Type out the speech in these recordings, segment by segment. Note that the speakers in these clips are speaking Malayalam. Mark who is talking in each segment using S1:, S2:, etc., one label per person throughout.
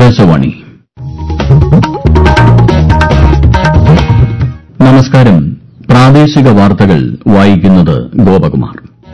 S1: ആകാശവാണി നമസ്കാരം പ്രാദേശിക വാർത്തകൾ വായിക്കുന്നത് ഗോപകുമാർ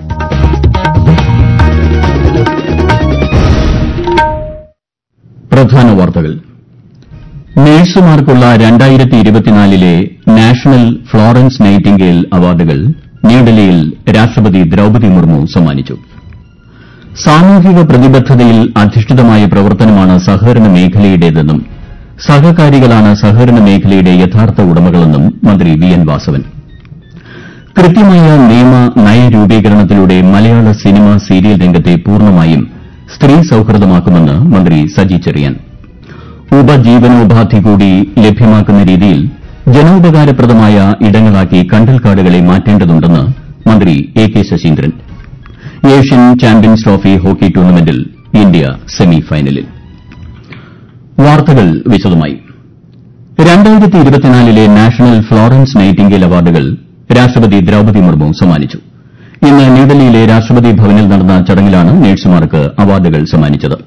S1: പ്രധാന വാർത്തകൾ നഴ്സുമാർക്കുള്ള ലെ നാഷണൽ ഫ്ളോറൻസ് നൈറ്റിംഗേൽ അവാർഡുകൾ ന്യൂഡൽഹിയിൽ രാഷ്ട്രപതി ദ്രൌപദി മുർമു സമ്മാനിച്ചു സാമൂഹിക പ്രതിബദ്ധതയിൽ അധിഷ്ഠിതമായ പ്രവർത്തനമാണ് സഹകരണ മേഖലയുടേതെന്നും സഹകാരികളാണ് സഹകരണ മേഖലയുടെ യഥാർത്ഥ ഉടമകളെന്നും മന്ത്രി വി എൻ വാസവൻ കൃത്യമായ നിയമ നയരൂപീകരണത്തിലൂടെ മലയാള സിനിമ സീരിയൽ രംഗത്തെ പൂർണ്ണമായും സ്ത്രീ സൌഹൃദമാക്കുമെന്ന് മന്ത്രി സജി ചെറിയാൻ ഉപജീവനോപാധി കൂടി ലഭ്യമാക്കുന്ന രീതിയിൽ ജനോപകാരപ്രദമായ ഇടങ്ങളാക്കി കണ്ടൽക്കാടുകളെ മാറ്റേണ്ടതുണ്ടെന്ന് മന്ത്രി A K Sasheendran Asian champions trophy hockey ടൂർണമെന്റിൽ ഇന്ത്യ സെമി ഫൈനലിൽ വാർത്തകൾ വിശദമായി ലെ നാഷണൽ ഫ്ളോറൻസ് നൈറ്റിംഗേൽ അവാർഡുകൾ രാഷ്ട്രപതി ദ്രൌപദി മുർമു സമ്മാനിച്ചു ഇന്ന് ന്യൂഡൽഹിയിലെ രാഷ്ട്രപതി ഭവനിൽ നടന്ന ചടങ്ങിലാണ് നഴ്സുമാർക്ക് അവാർഡുകൾ സമ്മാനിച്ചത്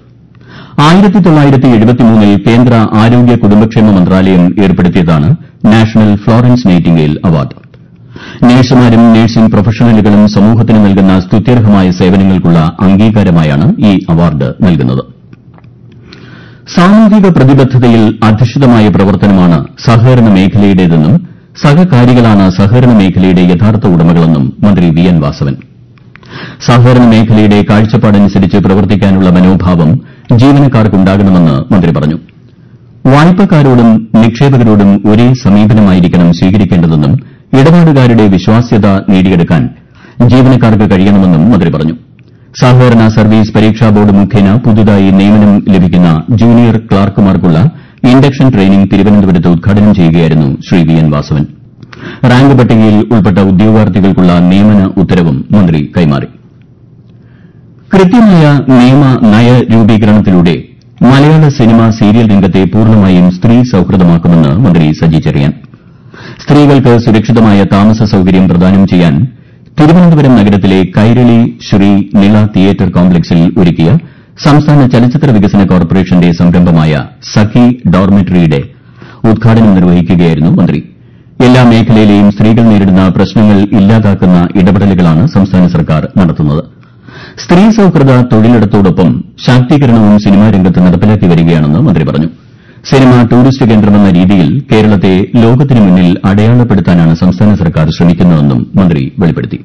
S1: ൽ കേന്ദ്ര ആരോഗ്യ കുടുംബക്ഷേമ മന്ത്രാലയം ഏർപ്പെടുത്തിയതാണ് നാഷണൽ ഫ്ളോറൻസ് നൈറ്റിംഗേൽ അവാർഡ് നഴ്സുമാരും നഴ്സിംഗ് പ്രൊഫഷണലുകളും സമൂഹത്തിന് നൽകുന്ന സ്തുത്യർഹമായ സേവനങ്ങൾക്കുള്ള അംഗീകാരമായാണ് ഈ അവാർഡ് നൽകുന്നത് സാമൂഹിക പ്രതിബദ്ധതയിൽ അധിഷ്ഠിതമായ പ്രവർത്തനമാണ് സഹകരണ മേഖലയുടേതെന്നും സഹകാരികളാണ് സഹകരണ മേഖലയുടെ യഥാർത്ഥ ഉടമകളെന്നും മന്ത്രി വി എൻ വാസവൻ സഹകരണ മേഖലയുടെ കാഴ്ചപ്പാടനുസരിച്ച് പ്രവർത്തിക്കാനുള്ള മനോഭാവം ജീവനക്കാർക്കുണ്ടാകണമെന്ന് മന്ത്രി പറഞ്ഞു വായ്പക്കാരോടും നിക്ഷേപകരോടും ഒരേ സമീപനമായിരിക്കണം സ്വീകരിക്കേണ്ടതെന്നും ഇടപാടുകാരുടെ വിശ്വാസ്യത നേടിയെടുക്കാൻ ജീവനക്കാർക്ക് കഴിയണമെന്നും മന്ത്രി പറഞ്ഞു സഹകരണ സർവീസ് പരീക്ഷാ ബോർഡ് മുഖേന പുതുതായി നിയമനം ലഭിക്കുന്ന ജൂനിയർ ക്ലാർക്കുമാർക്കുള്ള ഇൻഡക്ഷൻ ട്രെയിനിംഗ് തിരുവനന്തപുരത്ത് ഉദ്ഘാടനം ചെയ്യുകയായിരുന്നു Shri V N Vasavan rank പട്ടികയിൽ ഉൾപ്പെട്ട ഉദ്യോഗാർത്ഥികൾക്കുള്ള നിയമന ഉത്തരവും മന്ത്രി കൈമാറി കൃത്യമായ നിയമ നയരൂപീകരണത്തിലൂടെ മലയാള സിനിമ സീരിയൽ രംഗത്തെ പൂർണ്ണമായും സ്ത്രീ സൌഹൃദമാക്കുമെന്ന് മന്ത്രി സജി ചെറിയാൻ സ്ത്രീകൾക്ക് സുരക്ഷിതമായ താമസ സൌകര്യം പ്രദാനം ചെയ്യാൻ തിരുവനന്തപുരം നഗരത്തിലെ കൈരളി ശ്രീ നിള തിയേറ്റർ കോംപ്ലക്സിൽ ഒരുക്കിയ സംസ്ഥാന ചലച്ചിത്ര വികസന കോർപ്പറേഷന്റെ സംരംഭമായ സഖി ഡോർമെട്രിയുടെ ഉദ്ഘാടനം നിർവഹിക്കുകയായിരുന്നു മന്ത്രി എല്ലാ മേഖലയിലെയും സ്ത്രീകൾ നേരിടുന്ന പ്രശ്നങ്ങൾ ഇല്ലാതാക്കുന്ന ഇടപെടലുകളാണ് സംസ്ഥാന സർക്കാർ നടത്തുന്നത് സ്ത്രീ സൌഹൃദ തൊഴിലിടത്തോടൊപ്പം ശാക്തീകരണവും സിനിമാ രംഗത്ത് നടപ്പിലാക്കി വരികയാണെന്ന് മന്ത്രി പറഞ്ഞു സിനിമ ടൂറിസ്റ്റ് കേന്ദ്രമെന്ന രീതിയിൽ കേരളത്തെ ലോകത്തിനു മുന്നിൽ അടയാളപ്പെടുത്താനാണ് സംസ്ഥാന സർക്കാർ ശ്രമിക്കുന്നതെന്നും മന്ത്രി വെളിപ്പെടുത്തി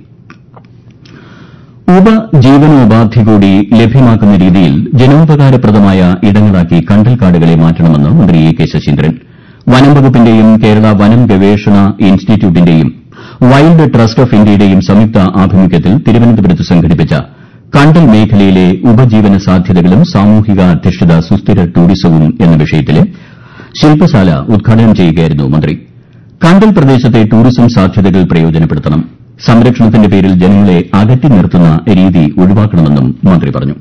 S1: ഉപജീവനോപാധി കൂടി ലഭ്യമാക്കുന്ന രീതിയിൽ ജനോപകാരപ്രദമായ ഇടങ്ങളാക്കി കണ്ടൽക്കാടുകളെ മാറ്റണമെന്ന് മന്ത്രി എ കെ ശശീന്ദ്രൻ വനം വകുപ്പിന്റെയും കേരള വനം ഗവേഷണ ഇൻസ്റ്റിറ്റ്യൂട്ടിന്റെയും വൈൽഡ് ട്രസ്റ്റ് ഓഫ് ഇന്ത്യയുടെയും സംയുക്ത ആഭിമുഖ്യത്തിൽ തിരുവനന്തപുരത്ത് സംഘടിപ്പിച്ച കണ്ടൽ മേഖലയിലെ ഉപജീവന സാധ്യതകളും സാമൂഹികാധിഷ്ഠിത സുസ്ഥിര ടൂറിസവും എന്ന വിഷയത്തിലെ ശില്പശാല ഉദ്ഘാടനം ചെയ്യുകയായിരുന്നു മന്ത്രി കണ്ടൽ പ്രദേശത്തെ ടൂറിസം സാധ്യതകൾ പ്രയോജനപ്പെടുത്തണം സംരക്ഷണത്തിന്റെ പേരിൽ ജനങ്ങളെ അകറ്റി നിർത്തുന്ന രീതി ഒഴിവാക്കണമെന്നും മന്ത്രി പറഞ്ഞു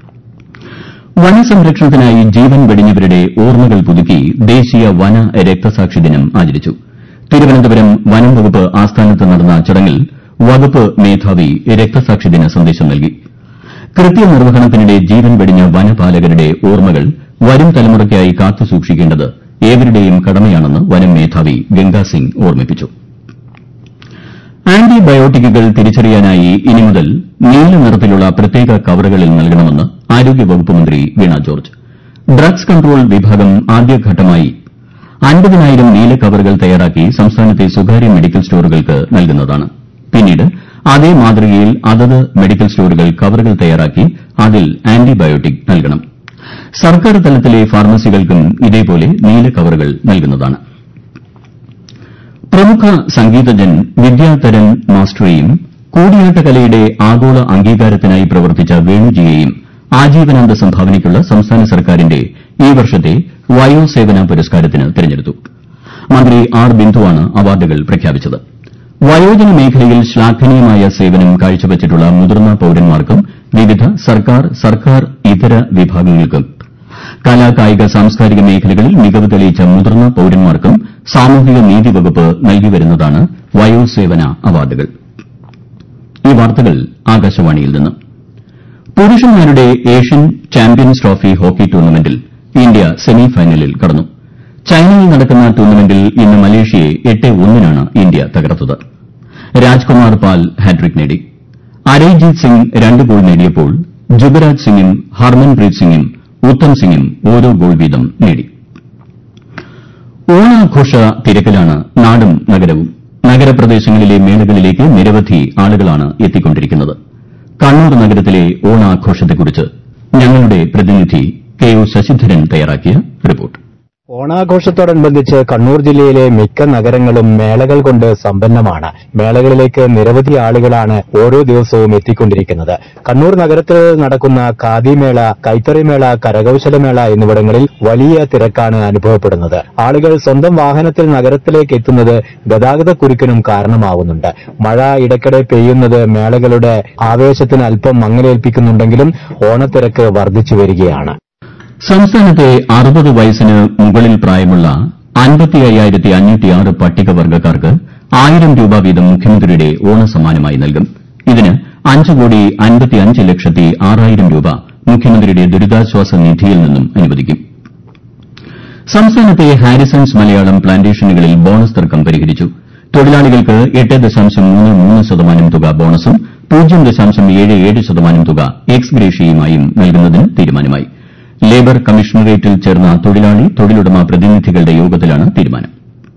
S1: വനസംരക്ഷണത്തിനായി ജീവൻ വെടിഞ്ഞവരുടെ ഓർമ്മകൾ പുതുക്കി ദേശീയ വന രക്തസാക്ഷി ദിനം ആചരിച്ചു തിരുവനന്തപുരം വനം വകുപ്പ് ആസ്ഥാനത്ത് നടന്ന ചടങ്ങിൽ വകുപ്പ് മേധാവി രക്തസാക്ഷി ദിന സന്ദേശം നൽകി കൃത്യനിർവഹണത്തിനിടെ ജീവൻ വെടിഞ്ഞ വനപാലകരുടെ ഓർമ്മകൾ വരും തലമുറയ്ക്കായി കാത്തുസൂക്ഷിക്കേണ്ടത് ഏവരുടെയും കടമയാണെന്ന് വനം മേധാവി ഗംഗാസിംഗ് ഓർമ്മിപ്പിച്ചു ആന്റിബയോട്ടിക്കുകൾ തിരിച്ചറിയാനായി ഇനി മുതൽ നീല നിറത്തിലുള്ള പ്രത്യേക കവറുകളിൽ നൽകണമെന്ന് ആരോഗ്യവകുപ്പ് മന്ത്രി വീണ ജോർജ് ഡ്രഗ്സ് കൺട്രോൾ വിഭാഗം ആദ്യഘട്ടമായി അൻപതിനായിരം നീല കവറുകൾ തയ്യാറാക്കി സംസ്ഥാനത്തെ സ്വകാര്യ മെഡിക്കൽ സ്റ്റോറുകൾക്ക് നൽകുന്നതാണ് പിന്നീട് അതേ മാതൃകയിൽ അതത് മെഡിക്കൽ സ്റ്റോറുകൾ കവറുകൾ തയ്യാറാക്കി അതിൽ ആന്റിബയോട്ടിക് നൽകണം സർക്കാർ തലത്തിലെ ഫാർമസികൾക്കും ഇതേപോലെ നീല കവറുകൾ നൽകുന്നതാണ് പ്രമുഖ സംഗീതജ്ഞൻ വിദ്യാധരൻ മാസ്റ്ററെയും കൂടിയാട്ട കലയുടെ ആഗോള അംഗീകാരത്തിനായി പ്രവർത്തിച്ച വേണുജിയെയും ആജീവനാന്ത സംഭാവനയ്ക്കുള്ള സംസ്ഥാന സർക്കാരിന്റെ ഈ വർഷത്തെ വയോസേവന പുരസ്കാരത്തിന് തെരഞ്ഞെടുത്തു മന്ത്രി ആർ ബിന്ദുവാണ് അവാർഡുകൾ പ്രഖ്യാപിച്ചത് വയോജന മേഖലയിൽ ശ്ലാഘനീയമായ സേവനം കാഴ്ചവച്ചിട്ടുള്ള മുതിർന്ന പൌരന്മാർക്കും വിവിധ സർക്കാർ സർക്കാർ ഇതര വിഭാഗങ്ങൾക്കും കലാ കായിക സാംസ്കാരിക മേഖലകളിൽ മികവ് തെളിയിച്ച മുതിർന്ന പൌരന്മാർക്കും സാമൂഹിക നീതി വകുപ്പ് നൽകിവരുന്നതാണ് വയോസേവന അവാർഡുകൾ ഈ വാർത്തകൾ ആകാശവാണിയിൽ നിന്ന് പുരുഷന്മാരുടെ ഏഷ്യൻ ചാമ്പ്യൻസ് ട്രോഫി ഹോക്കി ടൂർണമെന്റിൽ ഇന്ത്യ സെമി ഫൈനലിൽ കടന്നു ചൈനയിൽ നടക്കുന്ന ടൂർണമെന്റിൽ ഇന്ന് മലേഷ്യയെ എട്ട് ഒന്നിനാണ് ഇന്ത്യ തകർത്തത് രാജ്കുമാർ പാൽ ഹാട്രിക് നേടി അരയ്ജീത് സിംഗ് രണ്ട് ഗോൾ നേടിയപ്പോൾ ജുബരാജ് സിംഗും ഹർമൻപ്രീത് സിംഗും ഉത്തം സിംഗും ഓരോ ഗോൾ വീതം നേടി ഓണാഘോഷ തിരക്കിലാണ് നാടും നഗരവും നഗരപ്രദേശങ്ങളിലെ മേളകളിലേക്ക് നിരവധി ആളുകളാണ് എത്തിക്കൊണ്ടിരിക്കുന്നത് കണ്ണൂർ നഗരത്തിലെ ഓണാഘോഷത്തെക്കുറിച്ച് ഞങ്ങളുടെ പ്രതിനിധി കെ ഒ ശശിധരൻ തയ്യാറാക്കിയ റിപ്പോർട്ട്
S2: ഓണാഘോഷത്തോടനുബന്ധിച്ച് കണ്ണൂർ ജില്ലയിലെ മിക്ക നഗരങ്ങളും മേളകൾ കൊണ്ട് സമ്പന്നമാണ് മേളകളിലേക്ക് നിരവധി ആളുകളാണ് ഓരോ ദിവസവും എത്തിക്കൊണ്ടിരിക്കുന്നത് കണ്ണൂർ നഗരത്തിൽ നടക്കുന്ന ഖാദിമേള കൈത്തറിമേള കരകൌശലമേള എന്നിവിടങ്ങളിൽ വലിയ തിരക്കാണ് അനുഭവപ്പെടുന്നത് ആളുകൾ സ്വന്തം വാഹനത്തിൽ നഗരത്തിലേക്ക് എത്തുന്നത് ഗതാഗതക്കുരുക്കിനും കാരണമാവുന്നുണ്ട് മഴ ഇടയ്ക്കിടെ പെയ്യുന്നത് മേളകളുടെ ആവേശത്തിന് അല്പം മങ്ങലേൽപ്പിക്കുന്നുണ്ടെങ്കിലും ഓണത്തിരക്ക് വർദ്ധിച്ചു വരികയാണ്
S1: സംസ്ഥാനത്തെ അറുപത് വയസ്സിന് മുകളിൽ പ്രായമുള്ള അൻപത്തി അയ്യായിരത്തി അഞ്ഞൂറ്റിയാറ് പട്ടികവർഗ്ഗക്കാർക്ക് ആയിരം രൂപ വീതം മുഖ്യമന്ത്രിയുടെ ഓണസമ്മാനമായി നൽകും ഇതിന് അഞ്ച് കോടി അൻപത്തിയഞ്ച് ലക്ഷത്തി ആറായിരം രൂപ മുഖ്യമന്ത്രിയുടെ ദുരിതാശ്വാസ നിധിയിൽ നിന്നും അനുവദിക്കും സംസ്ഥാനത്തെ ഹാരിസൺസ് മലയാളം പ്ലാന്റേഷനുകളിൽ ബോണസ് തർക്കം പരിഹരിച്ചു തൊഴിലാളികൾക്ക് എട്ട് ദശാംശം മൂന്ന് മൂന്ന് ശതമാനം തുക ബോണസും പൂജ്യം ദശാംശം ഏഴ് ഏഴ് ശതമാനം തുക എക്സ് ഗ്രേഷ്യയുമായും നൽകുന്നതിന് തീരുമാനമായി ലേബർ കമ്മീഷണറേറ്റിൽ ചേർന്ന തൊഴിലാളി തൊഴിലുടമ പ്രതിനിധികളുടെ യോഗത്തിലാണ് തീരുമാനം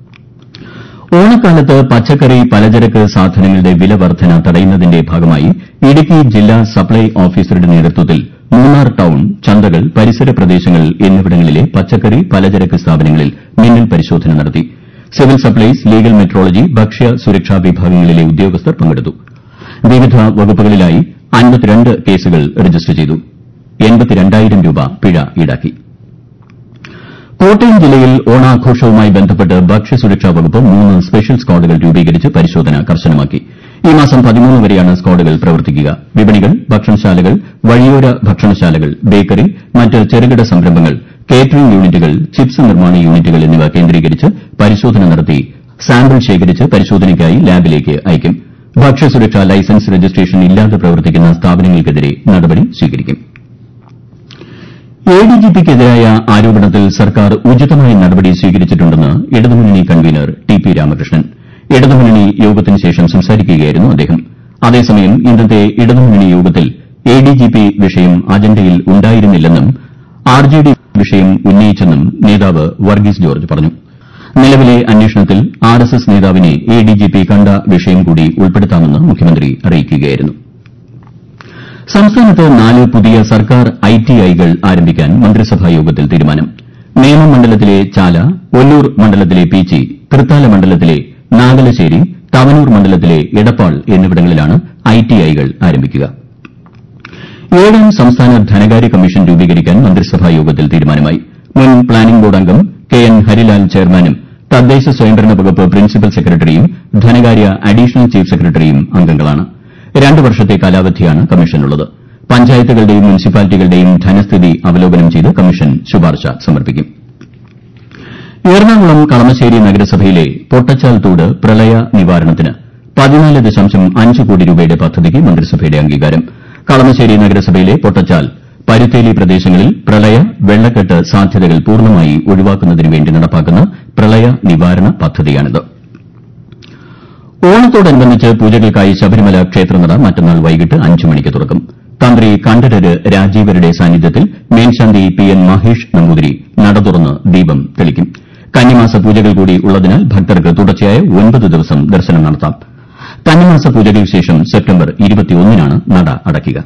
S1: ഓണക്കാലത്ത് പച്ചക്കറി പലചരക്ക് സാധനങ്ങളുടെ വില വർധന തടയുന്നതിന്റെ ഭാഗമായി ഇടുക്കി ജില്ലാ സപ്ലൈ ഓഫീസറുടെ നേതൃത്വത്തിൽ മൂന്നാർ ടൌൺ ചന്തകൾ പരിസര പ്രദേശങ്ങൾ എന്നിവിടങ്ങളിലെ പച്ചക്കറി പലചരക്ക് സ്ഥാപനങ്ങളിൽ മിന്നൽ പരിശോധന നടത്തി സിവിൽ സപ്ലൈസ് ലീഗൽ മെട്രോളജി ഭക്ഷ്യ സുരക്ഷാ വിഭാഗങ്ങളിലെ ഉദ്യോഗസ്ഥർ പങ്കെടുത്തു വിവിധ വകുപ്പുകളിലായി അൻപത്തിരണ്ട് കേസുകൾ രജിസ്റ്റർ ചെയ്തു എൺപത്തിരണ്ടായിരം രൂപ പിഴ ഈടാക്കി കോട്ടയം ജില്ലയിൽ ഓണാഘോഷവുമായി ബന്ധപ്പെട്ട് ഭക്ഷ്യസുരക്ഷാ വകുപ്പ് മൂന്ന് സ്പെഷ്യൽ സ്ക്വാഡുകൾ രൂപീകരിച്ച് പരിശോധന കർശനമാക്കി ഈ മാസം പതിമൂന്ന് വരെയാണ് സ്ക്വാഡുകൾ പ്രവർത്തിക്കുക വിപണികൾ ഭക്ഷണശാലകൾ വഴിയോര ഭക്ഷണശാലകൾ ബേക്കറി മറ്റ് ചെറുകിട സംരംഭങ്ങൾ കേറ്ററിംഗ് യൂണിറ്റുകൾ ചിപ്സ് നിർമ്മാണ യൂണിറ്റുകൾ എന്നിവ കേന്ദ്രീകരിച്ച് പരിശോധന നടത്തി സാമ്പിൾ ശേഖരിച്ച് പരിശോധനയ്ക്കായി ലാബിലേക്ക് അയക്കും ഭക്ഷ്യസുരക്ഷാ ലൈസൻസ് രജിസ്ട്രേഷൻ ഇല്ലാതെ പ്രവർത്തിക്കുന്ന സ്ഥാപനങ്ങൾക്കെതിരെ നടപടി സ്വീകരിക്കും എഡിജിപിക്കെതിരായ ആരോപണത്തിൽ സർക്കാർ ഉചിതമായ നടപടി സ്വീകരിച്ചിട്ടുണ്ടെന്ന് ഇടതുമുന്നണി കൺവീനർ ടി പി രാമകൃഷ്ണൻ ഇടതുമുന്നണി യോഗത്തിന് ശേഷം സംസാരിക്കുകയായിരുന്നു അദ്ദേഹം അതേസമയം ഇന്നത്തെ ഇടതുമുന്നണി യോഗത്തിൽ എഡിജിപി വിഷയം അജണ്ടയിൽ ഉണ്ടായിരുന്നില്ലെന്നും ആർജെഡി വിഷയം ഉന്നയിച്ചെന്നും നേതാവ് വർഗീസ് ജോർജ് പറഞ്ഞു നിലവിലെ അന്വേഷണത്തിൽ ആർഎസ്എസ് നേതാവിനെ എഡിജിപി കണ്ട വിഷയം കൂടി ഉൾപ്പെടുത്താമെന്ന് മുഖ്യമന്ത്രി അറിയിക്കുകയായിരുന്നു സംസ്ഥാനത്ത് നാല് പുതിയ സർക്കാർ ഐടിഐകൾ ആരംഭിക്കാൻ മന്ത്രിസഭാ യോഗത്തിൽ തീരുമാനം നേമം മണ്ഡലത്തിലെ ചാല ഒല്ലൂർ മണ്ഡലത്തിലെ പീച്ചി തൃത്താല മണ്ഡലത്തിലെ നാഗലശ്ശേരി തവനൂർ മണ്ഡലത്തിലെ എടപ്പാൾ എന്നിവിടങ്ങളിലാണ് ഐടിഐകൾ ആരംഭിക്കുക ഏഴാം സംസ്ഥാന ധനകാര്യ കമ്മീഷൻ രൂപീകരിക്കാൻ മന്ത്രിസഭാ യോഗത്തിൽ തീരുമാനമായി മുൻ പ്ലാനിംഗ് ബോർഡ് അംഗം കെ എൻ ഹരിലാൽ ചെയർമാനും തദ്ദേശ സ്വയംഭരണ വകുപ്പ് പ്രിൻസിപ്പൽ സെക്രട്ടറിയും ധനകാര്യ അഡീഷണൽ ചീഫ് സെക്രട്ടറിയും അംഗങ്ങളാണ് രണ്ട് വർഷത്തെ കാലാവധിയാണ് കമ്മീഷനുള്ളത് പഞ്ചായത്തുകളുടെയും മുനിസിപ്പാലിറ്റികളുടെയും ധനസ്ഥിതി അവലോകനം ചെയ്ത് കമ്മീഷൻ ശുപാർശ സമർപ്പിക്കും എറണാകുളം കളമശ്ശേരി നഗരസഭയിലെ പൊട്ടച്ചാൽ തോട് പ്രളയ നിവാരണത്തിന് പതിനാല് ദശാംശം അഞ്ച് കോടി രൂപയുടെ പദ്ധതിക്ക് മന്ത്രിസഭയുടെ അംഗീകാരം കളമശ്ശേരി നഗരസഭയിലെ പൊട്ടച്ചാൽ പരുത്തേലി പ്രദേശങ്ങളിൽ പ്രളയ വെള്ളക്കെട്ട് സാധ്യതകൾ പൂർണ്ണമായി ഒഴിവാക്കുന്നതിന് വേണ്ടി നടപ്പാക്കുന്ന പ്രളയ നിവാരണ പദ്ധതിയാണിത് ഓണത്തോടനുബന്ധിച്ച് പൂജകൾക്കായി ശബരിമല ക്ഷേത്രനട മറ്റന്നാൾ വൈകിട്ട് അഞ്ച് മണിക്ക് തുറക്കും തന്ത്രി കണ്ഠരര് രാജീവരുടെ സാന്നിധ്യത്തിൽ മേൽശാന്തി പി എൻ മഹേഷ് നമ്പൂതിരി നട തുറന്ന് ദീപം തെളിക്കും കന്നിമാസ പൂജകൾ കൂടി ഉള്ളതിനാൽ ഭക്തർക്ക് തുടർച്ചയായ ഒൻപത് ദിവസം ദർശനം നടത്താം കന്നിമാസ പൂജകൾക്ക് ശേഷം സെപ്റ്റംബർ ഇരുപത്തിയൊന്നിനാണ് നട അടയ്ക്കുക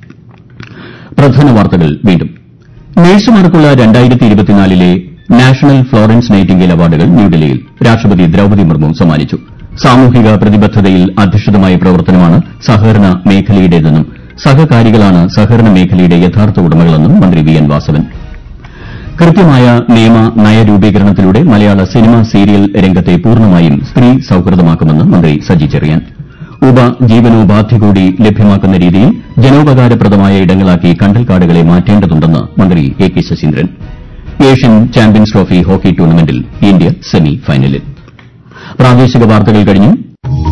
S1: പ്രധാന വാർത്തകൾ വീണ്ടും നഴ്സുമാർക്കുള്ള രണ്ടായിരത്തി ഇരുപത്തിനാലിലെ നാഷണൽ ഫ്ലോറൻസ് നൈറ്റിംഗേൽ അവാർഡുകൾ ന്യൂഡൽഹിയിൽ രാഷ്ട്രപതി ദ്രൌപദി മുർമു സമ്മാനിച്ചു സാമൂഹിക പ്രതിബദ്ധതയിൽ അധിഷ്ഠിതമായ പ്രവർത്തനമാണ് സഹകരണ മേഖലയുടേതെന്നും സഹകാരികളാണ് സഹകരണ മേഖലയുടെ യഥാർത്ഥ ഉടമകളെന്നും മന്ത്രി വി എൻ വാസവൻ കൃത്യമായ നിയമ നയരൂപീകരണത്തിലൂടെ മലയാള സിനിമ സീരിയൽ രംഗത്തെ പൂർണ്ണമായും സ്ത്രീ സൌഹൃദമാക്കുമെന്ന് മന്ത്രി സജി ചെറിയാൻ ഉപജീവനോപാധി കൂടി ലഭ്യമാക്കുന്ന രീതിയിൽ ജനോപകാരപ്രദമായ ഇടങ്ങളാക്കി കണ്ടൽക്കാടുകളെ മാറ്റേണ്ടതുണ്ടെന്ന് മന്ത്രി A K Sasheendran Asian champions trophy hockey ടൂർണമെന്റിൽ ഇന്ത്യ സെമി ഫൈനലിൽ പ്രാദേശിക വാർത്തകൾ കഴിഞ്ഞു